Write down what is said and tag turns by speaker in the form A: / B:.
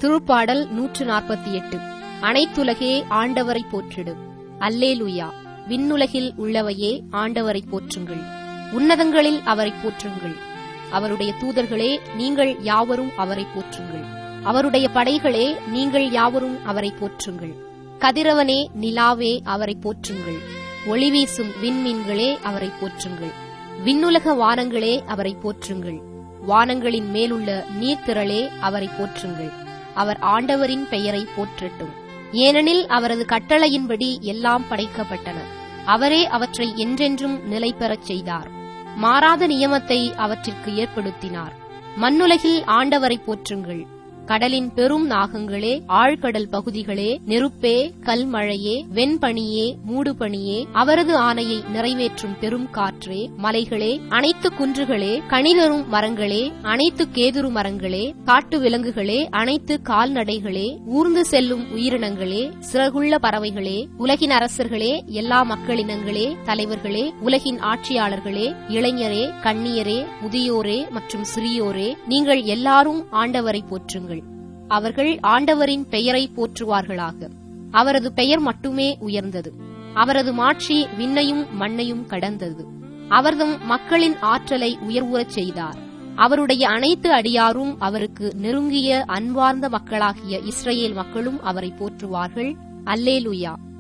A: திருப்பாடல் நூற்று நாற்பத்தி எட்டு அனைத்துலகே ஆண்டவரை போற்றிடு அல்லேலுயா விண்ணுலகில் உள்ளவையே ஆண்டவரை போற்றுங்கள் உன்னதங்களில் அவரை போற்றுங்கள் அவருடைய தூதர்களே நீங்கள் யாவரும் அவரை போற்றுங்கள் அவருடைய படைகளே நீங்கள் யாவரும் அவரை போற்றுங்கள் கதிரவனே நிலாவே அவரை போற்றுங்கள் ஒளிவீசும் விண்மீன்களே அவரை போற்றுங்கள் விண்ணுலக வானங்களே அவரை போற்றுங்கள் வானங்களின் மேலுள்ள நீர்த்திரளே அவரை போற்றுங்கள் அவர் ஆண்டவரின் பெயரை போற்றட்டும் ஏனெனில் அவரது கட்டளையின்படி எல்லாம் படைக்கப்பட்டன அவரே அவற்றை என்றென்றும் நிலை பெறச் செய்தார் மாறாத நியமத்தை அவற்றிற்கு ஏற்படுத்தினார் மண்ணுலகில் ஆண்டவரை போற்றுங்கள் கடலின் பெரும் நாகங்களே ஆழ்கடல் பகுதிகளே நெருப்பே கல்மழையே வெண்பனியே மூடுபனியே அவரது ஆணையை நிறைவேற்றும் பெரும் காற்றே மலைகளே அனைத்து குன்றுகளே கனிதரும் மரங்களே அனைத்து கேதுரு மரங்களே காட்டு விலங்குகளே அனைத்து கால்நடைகளே ஊர்ந்து செல்லும் உயிரினங்களே சிறகுள்ள பறவைகளே உலகின் அரசர்களே எல்லா மக்களினங்களே தலைவர்களே உலகின் ஆட்சியாளர்களே இளைஞரே கண்ணியரே முதியோரே மற்றும் சிறியோரே நீங்கள் எல்லாரும் ஆண்டவரை போற்றுங்கள் அவர்கள் ஆண்டவரின் பெயரை போற்றுவார்களாக அவரது பெயர் மட்டுமே உயர்ந்தது அவரது மாட்சி விண்ணையும் மண்ணையும் கடந்தது அவர்தம் மக்களின் ஆற்றலை உயர்வுறச் செய்தார் அவருடைய அனைத்து அடியாரும் அவருக்கு நெருங்கிய அன்பார்ந்த மக்களாகிய இஸ்ரேல் மக்களும் அவரை போற்றுவார்கள் அல்லேலுயா